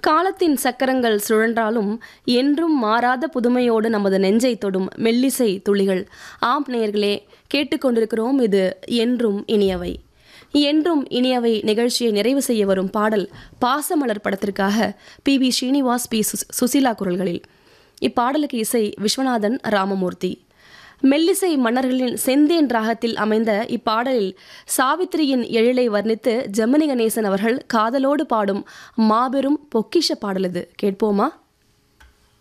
காலத்தின் சக்கரங்கள் சுழன்றாலும் என்றும் மாறாத புதுமையோடு நமது நெஞ்சை தொடும் மெல்லிசை துளிகள் ஆம் நேயர்களே கேட்டுக்கொண்டிருக்கிறோம் இது என்றும் இனியவை என்றும் இனியவை நிகழ்ச்சியை நிறைவு செய்ய வரும் பாடல் பாசமலர் படத்திற்காக பி வி ஸ்ரீனிவாஸ் பி சுஸ்- சுசீலா குரல்களில் இப்பாடலுக்கு இசை விஸ்வநாதன் ராமமூர்த்தி மெல்லிசை மன்னர்களின் செந்தேன் ராகத்தில் அமைந்த இப்பாடலில் சாவித்திரியின் எழிலை வர்ணித்து ஜெமினி கணேசன் அவர்கள் காதலோடு பாடும் மாபெரும் பொக்கிஷ பாடல் இது கேட்போமா